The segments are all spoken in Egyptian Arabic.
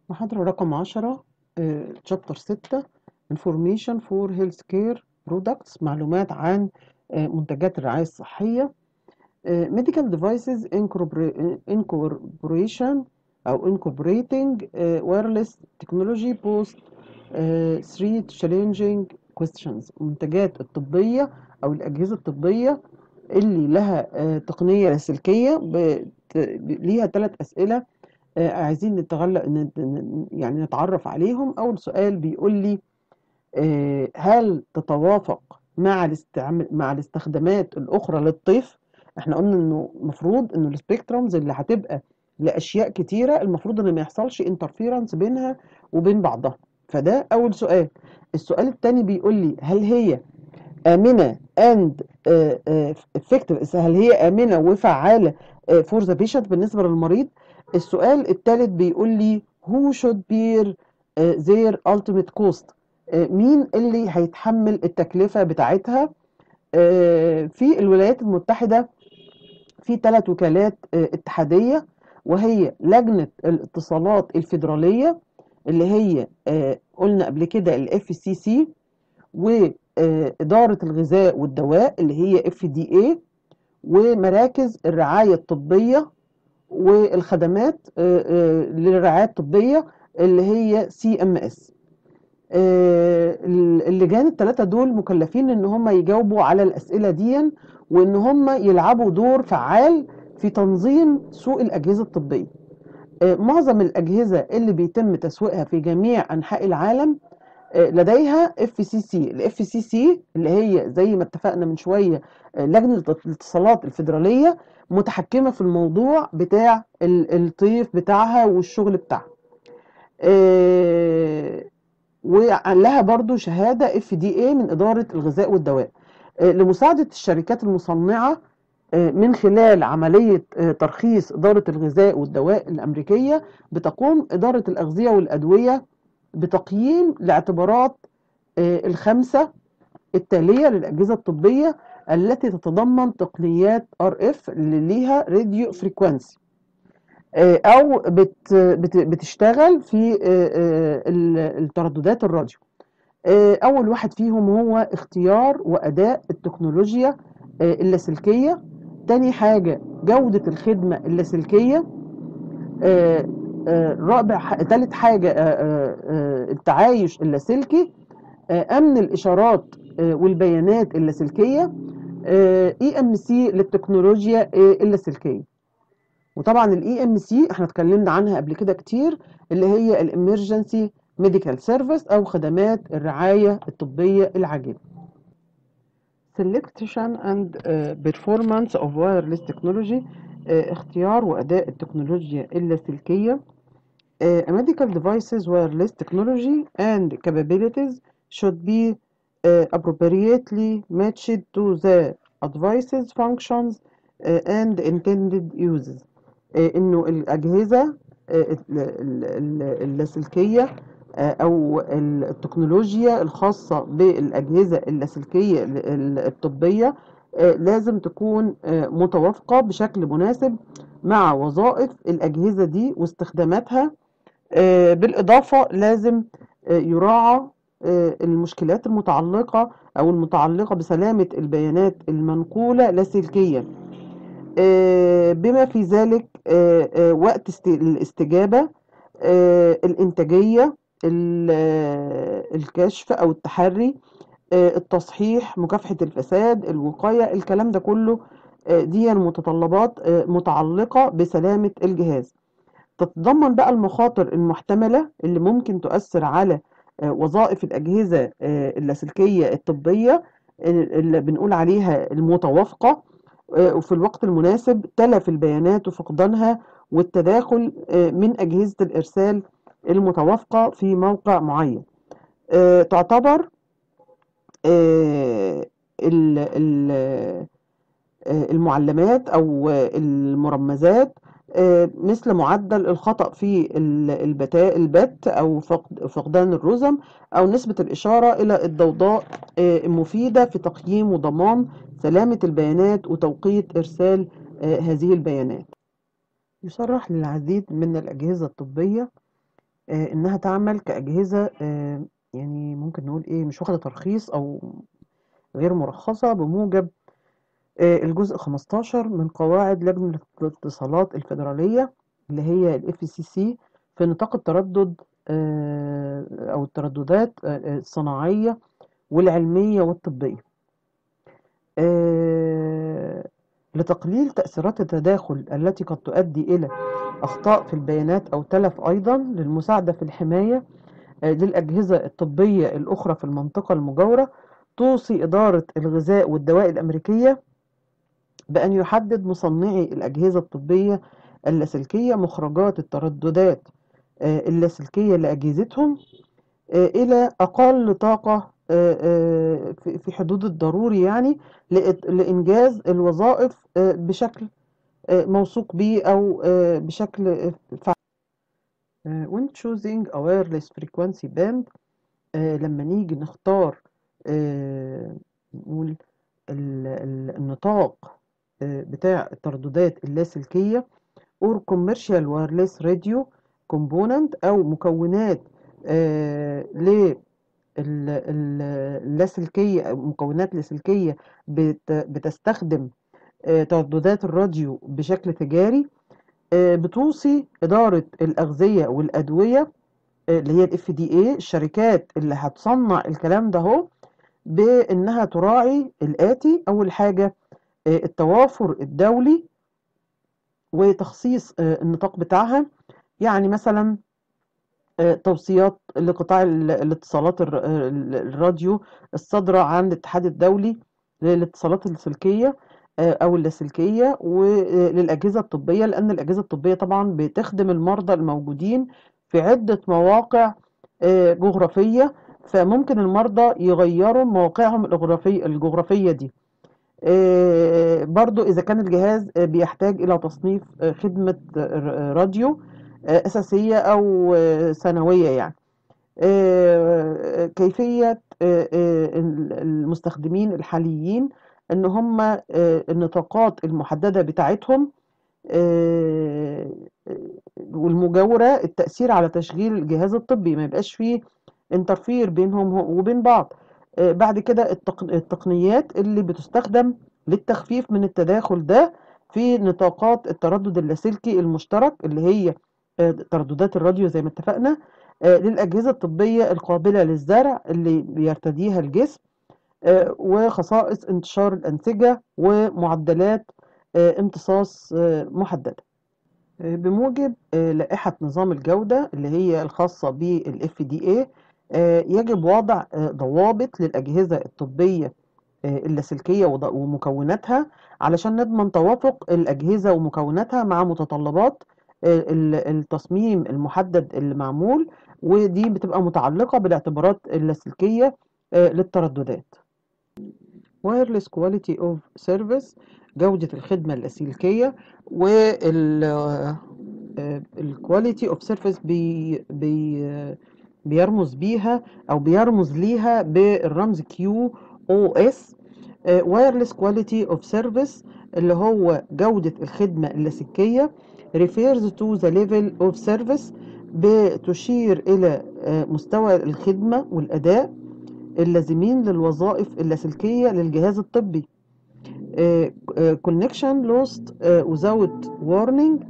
محاضرة رقم عشرة تشابتر ستة Information for Healthcare Products معلومات عن آه، منتجات الرعاية الصحية آه، Medical Devices Incorpora- Incorporation أو Incorporating آه، Wireless Technology Post آه، Three Challenging Questions المنتجات الطبية أو الأجهزة الطبية اللي لها آه، تقنية لاسلكية بت- ليها ثلاث أسئلة آه، عايزين نتغلق ن- ن- يعني نتعرف عليهم أول سؤال بيقول لي آه، هل تتوافق مع الاستعمال مع الاستخدامات الأخرى للطيف احنا قلنا انه المفروض انه السبيكترمز اللي هتبقى لأشياء كتيرة المفروض ان ما يحصلش انترفيرنس بينها وبين بعضها فده أول سؤال السؤال التاني بيقول لي هل هي آمنة and آه، آه، effective هل هي آمنة وفعالة فور ذا patient بالنسبة للمريض السؤال الثالث بيقول لي who should bear آه، their ultimate cost آه، مين اللي هيتحمل التكلفة بتاعتها آه، في الولايات المتحدة في ثلاث وكالات آه، اتحادية وهي لجنة الاتصالات الفيدرالية اللي هي آه، قلنا قبل كده الاف سي سي وإدارة الغذاء والدواء اللي هي اف دي اي ومراكز الرعاية الطبية والخدمات آه، آه، للرعاية الطبية اللي هي سي ام اس اللجان الثلاثة دول مكلفين ان هم يجاوبوا على الأسئلة دي وان هم يلعبوا دور فعال في تنظيم سوق الأجهزة الطبية آه، معظم الأجهزة اللي بيتم تسويقها في جميع أنحاء العالم آه، لديها اف سي سي الاف سي سي اللي هي زي ما اتفقنا من شويه آه، لجنه الاتصالات الفيدراليه متحكمه في الموضوع بتاع ال- الطيف بتاعها والشغل بتاعها آه، ولها برضو شهاده اف دي اي من اداره الغذاء والدواء آه، لمساعده الشركات المصنعه آه، من خلال عمليه آه، ترخيص اداره الغذاء والدواء الامريكيه بتقوم اداره الاغذيه والادويه بتقييم الاعتبارات آه، الخمسة التالية للأجهزة الطبية التي تتضمن تقنيات RF اللي ليها راديو فريكوانسي أو بت بت بتشتغل في آه، آه، ال- الترددات الراديو آه، أول واحد فيهم هو اختيار وأداء التكنولوجيا آه، اللاسلكية تاني حاجة جودة الخدمة اللاسلكية آه، آه، رابع ح- تالت حاجة آه، آه، آه، التعايش اللاسلكي آه، أمن الإشارات آه، والبيانات اللاسلكية اي ام سي للتكنولوجيا آه، اللاسلكية وطبعا الاي ام سي احنا اتكلمنا عنها قبل كده كتير اللي هي الامرجنسي ميديكال سيرفيس او خدمات الرعاية الطبية العاجلة selection and uh, performance of wireless technology uh, اختيار وأداء التكنولوجيا اللاسلكية uh, medical devices wireless technology and capabilities should be uh, appropriately matched to the devices functions uh, and intended uses آه، انه الاجهزه آه، ال- ال- ال- اللاسلكيه آه، او التكنولوجيا الخاصه بالاجهزه اللاسلكيه ال- ال- الطبيه آه، لازم تكون آه، متوافقه بشكل مناسب مع وظائف الاجهزه دي واستخداماتها آه، بالاضافه لازم آه، يراعى آه، المشكلات المتعلقه او المتعلقه بسلامه البيانات المنقوله لاسلكيا آه، بما في ذلك آه، آه، وقت است- الاستجابة آه، الإنتاجية ال- آه، الكشف أو التحري آه، التصحيح مكافحة الفساد الوقاية الكلام ده كله آه، دي المتطلبات آه، متعلقة بسلامة الجهاز تتضمن بقى المخاطر المحتملة اللي ممكن تؤثر على آه، وظائف الأجهزة آه، اللاسلكية الطبية اللي بنقول عليها المتوافقة آه، وفي الوقت المناسب تلف البيانات وفقدانها والتداخل آه، من أجهزة الإرسال المتوافقة في موقع معين آه، تعتبر آه، ال- ال- آه، المعلمات أو آه، المرمزات آه، مثل معدل الخطأ في ال- البتا- البت أو فقد- فقدان الرزم أو نسبة الإشارة إلى الضوضاء آه، مفيدة في تقييم وضمان سلامة البيانات وتوقيت إرسال آه، هذه البيانات يصرح للعديد من الأجهزة الطبية آه، إنها تعمل كأجهزة آه، يعني ممكن نقول إيه مش واخدة ترخيص أو غير مرخصة بموجب آه، الجزء 15 من قواعد لجنة الاتصالات الفيدرالية اللي هي ال FCC في نطاق التردد آه، أو الترددات آه، الصناعية والعلمية والطبية آه، لتقليل تأثيرات التداخل التي قد تؤدي إلى أخطاء في البيانات أو تلف أيضا للمساعدة في الحماية آه، للأجهزة الطبية الأخرى في المنطقة المجاورة توصي إدارة الغذاء والدواء الأمريكية بأن يحدد مصنعي الأجهزة الطبية اللاسلكية مخرجات الترددات آه، اللاسلكية لأجهزتهم آه، إلى أقل طاقة آه، آه، في في حدود الضروري يعني لإت- لإنجاز الوظائف آه، بشكل آه، موثوق به أو آه، بشكل آه، فعال. آه، when choosing a wireless frequency band آه، لما نيجي نختار آه، نقول ال- ال- النطاق آه، بتاع الترددات اللاسلكية or commercial wireless radio component أو مكونات آه، ل ال- ال- اللاسلكية أو مكونات لاسلكية بت- بتستخدم آه، ترددات الراديو بشكل تجاري آه، بتوصي إدارة الأغذية والأدوية آه، اللي هي ال FDA الشركات اللي هتصنع الكلام ده هو بإنها تراعي الآتي أول حاجة آه، التوافر الدولي وتخصيص آه، النطاق بتاعها يعني مثلا آه، توصيات لقطاع ال- الاتصالات الر- ال- الراديو الصادرة عن الاتحاد الدولي للاتصالات اللاسلكية آه، أو اللاسلكية وللأجهزة الطبية لأن الأجهزة الطبية طبعا بتخدم المرضى الموجودين في عدة مواقع آه، جغرافية فممكن المرضى يغيروا مواقعهم الجغرافية الجغرافية دي آه، برضو إذا كان الجهاز آه، بيحتاج إلى تصنيف آه، خدمة آه، راديو آه، أساسية أو آه، ثانوية يعني آه، كيفية آه، آه، المستخدمين الحاليين إن هم آه، النطاقات المحددة بتاعتهم آه، والمجاورة التأثير على تشغيل الجهاز الطبي ما يبقاش فيه انترفير بينهم وبين بعض آه، بعد كده التق- التقنيات اللي بتستخدم للتخفيف من التداخل ده في نطاقات التردد اللاسلكي المشترك اللي هي آه، ترددات الراديو زي ما اتفقنا آه، للأجهزة الطبية القابلة للزرع اللي بيرتديها الجسم آه، وخصائص انتشار الأنسجة ومعدلات آه، امتصاص آه، محددة آه، بموجب آه، لائحة نظام الجودة اللي هي الخاصة بال FDA آه، يجب وضع آه، ضوابط للأجهزة الطبية آه، اللاسلكية وض- ومكوناتها علشان نضمن توافق الأجهزة ومكوناتها مع متطلبات آه، ال- التصميم المحدد اللي معمول ودي بتبقى متعلقة بالاعتبارات اللاسلكية آه، للترددات wireless quality of service جودة الخدمة اللاسلكية وال الكواليتي اوف سيرفيس بي بي بيرمز بيها او بيرمز ليها بالرمز كيو او اس وايرلس كواليتي اوف سيرفيس اللي هو جودة الخدمة اللاسلكية refers to the level of service بتشير إلى آه، مستوى الخدمة والأداء اللازمين للوظائف اللاسلكية للجهاز الطبي آه، آه، connection lost آه، without warning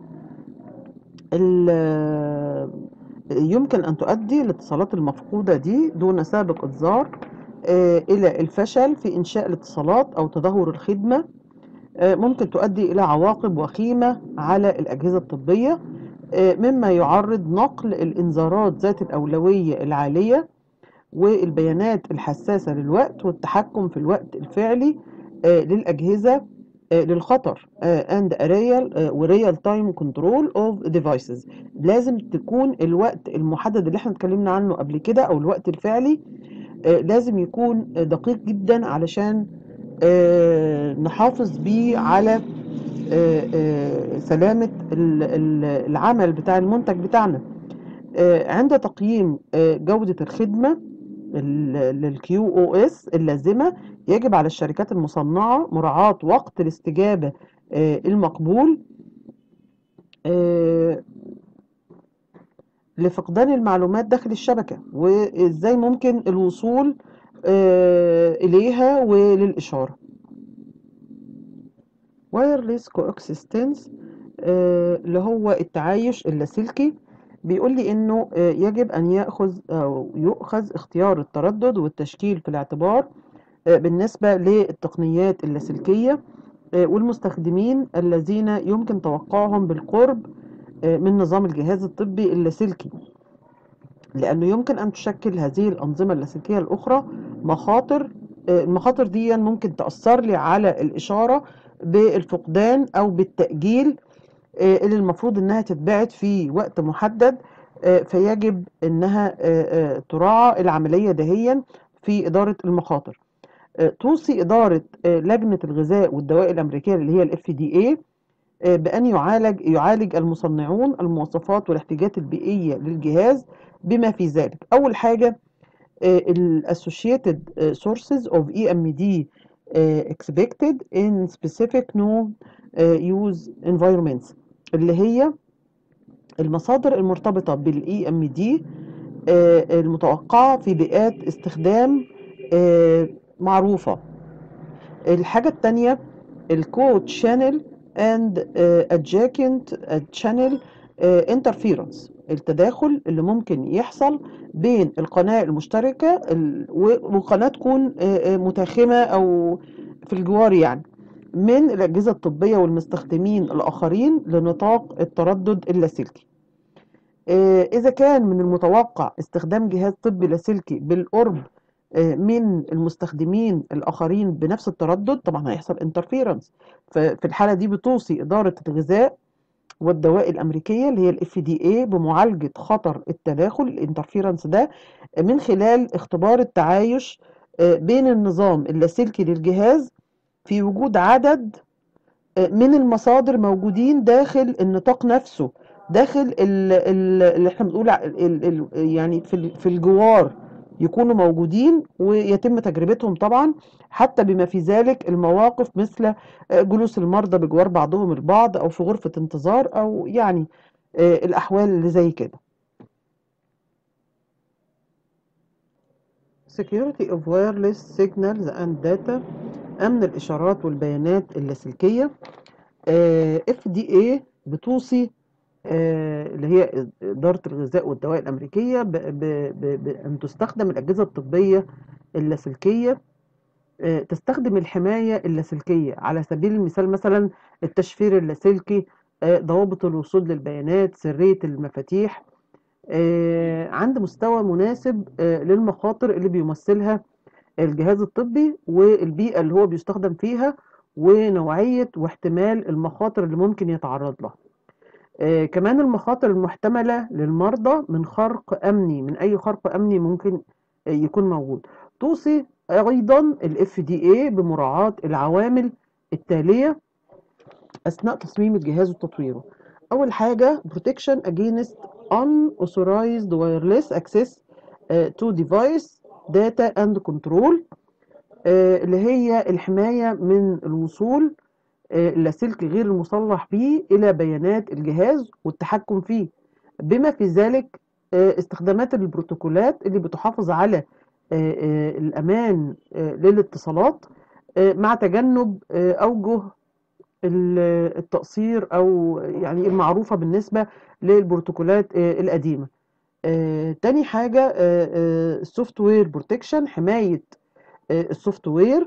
ال- يمكن أن تؤدي الاتصالات المفقودة دي دون سابق إنذار آه، إلى الفشل في إنشاء الاتصالات أو تدهور الخدمة آه، ممكن تؤدي إلى عواقب وخيمة على الأجهزة الطبية آه، مما يعرض نقل الإنذارات ذات الأولوية العالية والبيانات الحساسة للوقت والتحكم في الوقت الفعلي آه، للأجهزة آه، للخطر آه، and a real آه، و real time control of devices لازم تكون الوقت المحدد اللي احنا اتكلمنا عنه قبل كده أو الوقت الفعلي آه، لازم يكون آه، دقيق جدا علشان آه، نحافظ بيه على آه، آه، سلامة ال- ال- العمل بتاع المنتج بتاعنا آه، عند تقييم آه، جودة الخدمة للكيو او اس اللازمة يجب على الشركات المصنعة مراعاة وقت الاستجابة آه، المقبول آه، لفقدان المعلومات داخل الشبكة وإزاي ممكن الوصول آه، إليها وللإشارة وايرلس كوكسيستنس اللي هو التعايش اللاسلكي بيقول لي انه آه، يجب ان ياخذ او يؤخذ اختيار التردد والتشكيل في الاعتبار آه، بالنسبه للتقنيات اللاسلكيه آه، والمستخدمين الذين يمكن توقعهم بالقرب آه، من نظام الجهاز الطبي اللاسلكي لأنه يمكن أن تشكل هذه الأنظمة اللاسلكية الأخرى مخاطر آه، المخاطر دي ممكن تأثر لي على الإشارة بالفقدان أو بالتأجيل آه، اللي المفروض إنها تتبعت في وقت محدد آه، فيجب إنها آه، آه، تراعى العملية دهيا في إدارة المخاطر آه، توصي إدارة آه، لجنة الغذاء والدواء الأمريكية اللي هي ال FDA آه، بأن يعالج يعالج المصنعون المواصفات والاحتياجات البيئية للجهاز بما في ذلك أول حاجة ال associated آه، sources of EMD آه، expected in specific no آه، use environments اللي هي المصادر المرتبطة بال EMD آه، المتوقعة في بيئات استخدام آه، معروفة الحاجة التانية الكود شانل and uh, adjacent channel uh, interference التداخل اللي ممكن يحصل بين القناة المشتركة ال- و- وقناة تكون آه، آه، متاخمة أو في الجوار يعني من الأجهزة الطبية والمستخدمين الآخرين لنطاق التردد اللاسلكي آه، إذا كان من المتوقع استخدام جهاز طبي لاسلكي بالقرب آه، من المستخدمين الآخرين بنفس التردد طبعا هيحصل انترفيرنس ففي الحالة دي بتوصي إدارة الغذاء والدواء الأمريكية اللي هي ال FDA بمعالجة خطر التداخل الانترفيرنس ده من خلال اختبار التعايش آه، بين النظام اللاسلكي للجهاز في وجود عدد آه، من المصادر موجودين داخل النطاق نفسه داخل ال- ال- اللي احنا بنقول ع- ال- ال- يعني في ال- في الجوار يكونوا موجودين ويتم تجربتهم طبعا حتى بما في ذلك المواقف مثل آه، جلوس المرضى بجوار بعضهم البعض او في غرفة انتظار او يعني آه، الاحوال اللي زي كده Security of wireless signals and data أمن الإشارات والبيانات اللاسلكية آه، FDA بتوصي آه، اللي هي إدارة الغذاء والدواء الأمريكية ب- ب- ب- بأن تستخدم الأجهزة الطبية اللاسلكية آه، تستخدم الحماية اللاسلكية على سبيل المثال مثلا التشفير اللاسلكي آه، ضوابط الوصول للبيانات سرية المفاتيح آه، عند مستوى مناسب آه، للمخاطر اللي بيمثلها الجهاز الطبي والبيئة اللي هو بيستخدم فيها ونوعية واحتمال المخاطر اللي ممكن يتعرض لها آه، كمان المخاطر المحتملة للمرضى من خرق أمني من أي خرق أمني ممكن آه، يكون موجود توصي أيضا ال FDA بمراعاة العوامل التالية أثناء تصميم الجهاز وتطويره أول حاجة protection against unauthorized wireless access آه، to device data and control آه، اللي هي الحماية من الوصول آه، اللاسلكي غير المصرح به إلى بيانات الجهاز والتحكم فيه بما في ذلك آه، استخدامات البروتوكولات اللي بتحافظ على آه، آه، الأمان آه، للاتصالات آه، مع تجنب آه، أوجه ال- التقصير أو يعني المعروفة بالنسبة للبروتوكولات آه، القديمة آه، تاني حاجة السوفت وير بروتكشن حماية آه، السوفت وير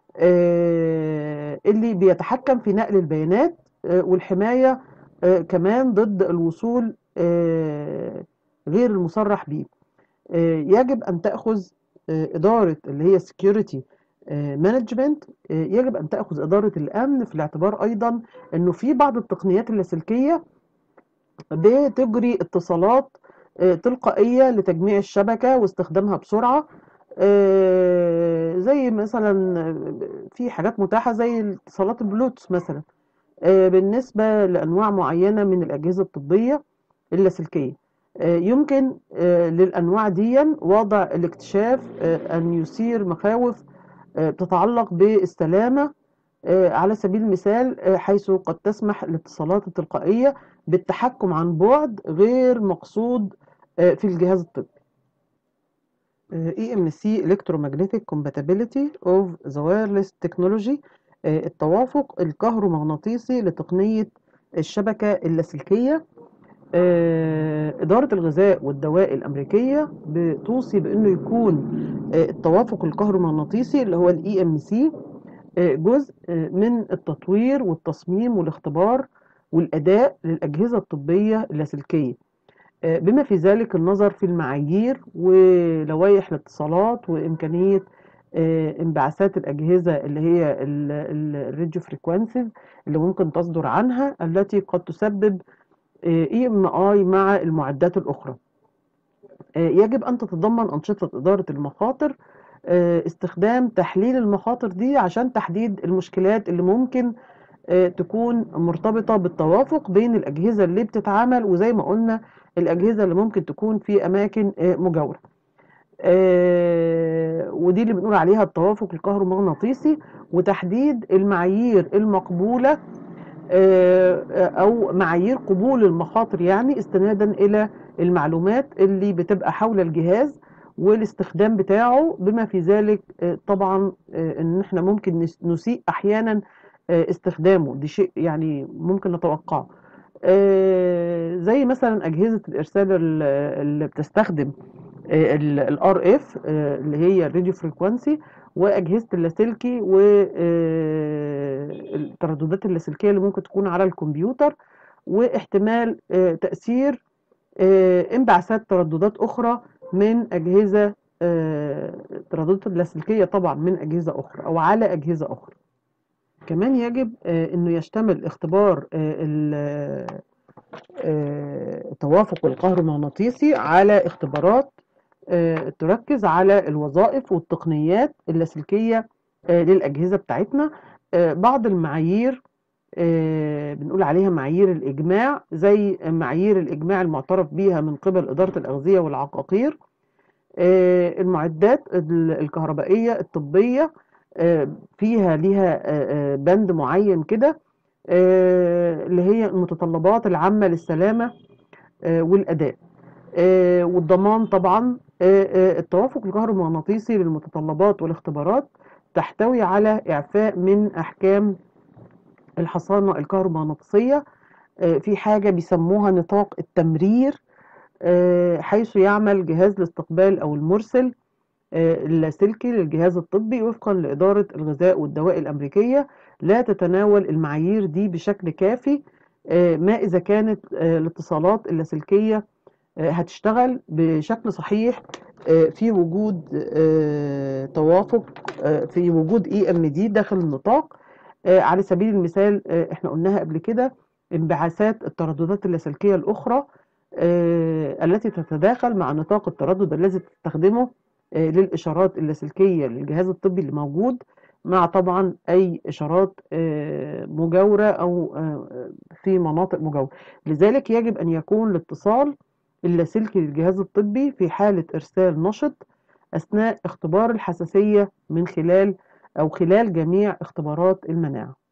آه، اللي بيتحكم في نقل البيانات آه، والحماية آه، كمان ضد الوصول آه، غير المصرح به آه، يجب أن تأخذ آه، إدارة اللي هي security مانجمنت يجب أن تأخذ إدارة الأمن في الاعتبار أيضا أنه في بعض التقنيات اللاسلكية بتجري اتصالات آه، تلقائية لتجميع الشبكة واستخدامها بسرعة آه، زي مثلا في حاجات متاحة زي اتصالات البلوتوث مثلا آه، بالنسبة لأنواع معينة من الأجهزة الطبية اللاسلكية آه، يمكن آه، للأنواع دي وضع الاكتشاف آه، أن يثير مخاوف آه، تتعلق بالسلامة آه، على سبيل المثال آه، حيث قد تسمح الاتصالات التلقائية بالتحكم عن بعد غير مقصود في الجهاز الطبي EMC Electromagnetic Compatibility of the Wireless Technology التوافق الكهرومغناطيسي لتقنية الشبكة اللاسلكية إدارة الغذاء والدواء الأمريكية بتوصي بأنه يكون التوافق الكهرومغناطيسي اللي هو ال EMC جزء من التطوير والتصميم والاختبار والأداء للأجهزة الطبية اللاسلكية بما في ذلك النظر في المعايير ولوائح الاتصالات وإمكانية انبعاثات الأجهزة اللي هي الراديو فريكوانسيز اللي ممكن تصدر عنها التي قد تسبب اي ام اي مع المعدات الأخرى يجب أن تتضمن أنشطة إدارة المخاطر استخدام تحليل المخاطر دي عشان تحديد المشكلات اللي ممكن تكون مرتبطة بالتوافق بين الأجهزة اللي بتتعامل وزي ما قلنا الأجهزة اللي ممكن تكون في أماكن مجاورة ودي اللي بنقول عليها التوافق الكهرومغناطيسي وتحديد المعايير المقبولة أو معايير قبول المخاطر يعني استنادا إلى المعلومات اللي بتبقى حول الجهاز والاستخدام بتاعه بما في ذلك طبعا ان احنا ممكن نسيء احيانا استخدامه دي شيء يعني ممكن نتوقعه زي مثلا اجهزه الارسال اللي بتستخدم الار اف اللي هي الراديو فريكوانسي واجهزه اللاسلكي والترددات اللاسلكيه اللي ممكن تكون على الكمبيوتر واحتمال تاثير انبعاثات ترددات اخرى من اجهزه الترددات اللاسلكيه طبعا من اجهزه اخرى او على اجهزه اخرى كمان يجب انه يشتمل اختبار التوافق الكهرومغناطيسي على اختبارات تركز على الوظائف والتقنيات اللاسلكيه للاجهزه بتاعتنا بعض المعايير بنقول عليها معايير الإجماع زي معايير الإجماع المعترف بيها من قبل إدارة الأغذية والعقاقير المعدات الكهربائية الطبية فيها ليها بند معين كده اللي هي المتطلبات العامة للسلامة والأداء والضمان طبعا التوافق الكهرومغناطيسي للمتطلبات والاختبارات تحتوي على إعفاء من أحكام الحصانة الكهرومغناطيسية في حاجة بيسموها نطاق التمرير حيث يعمل جهاز الاستقبال أو المرسل اللاسلكي للجهاز الطبي وفقا لإدارة الغذاء والدواء الأمريكية لا تتناول المعايير دي بشكل كافي ما إذا كانت الاتصالات اللاسلكية هتشتغل بشكل صحيح في وجود توافق في وجود اي ام دي داخل النطاق على سبيل المثال احنا قلناها قبل كده انبعاثات الترددات اللاسلكيه الاخرى التي تتداخل مع نطاق التردد الذي تستخدمه للاشارات اللاسلكيه للجهاز الطبي اللي موجود مع طبعا اي اشارات مجاوره او في مناطق مجاوره لذلك يجب ان يكون الاتصال اللاسلكي للجهاز الطبي في حاله ارسال نشط اثناء اختبار الحساسيه من خلال أو خلال جميع اختبارات المناعة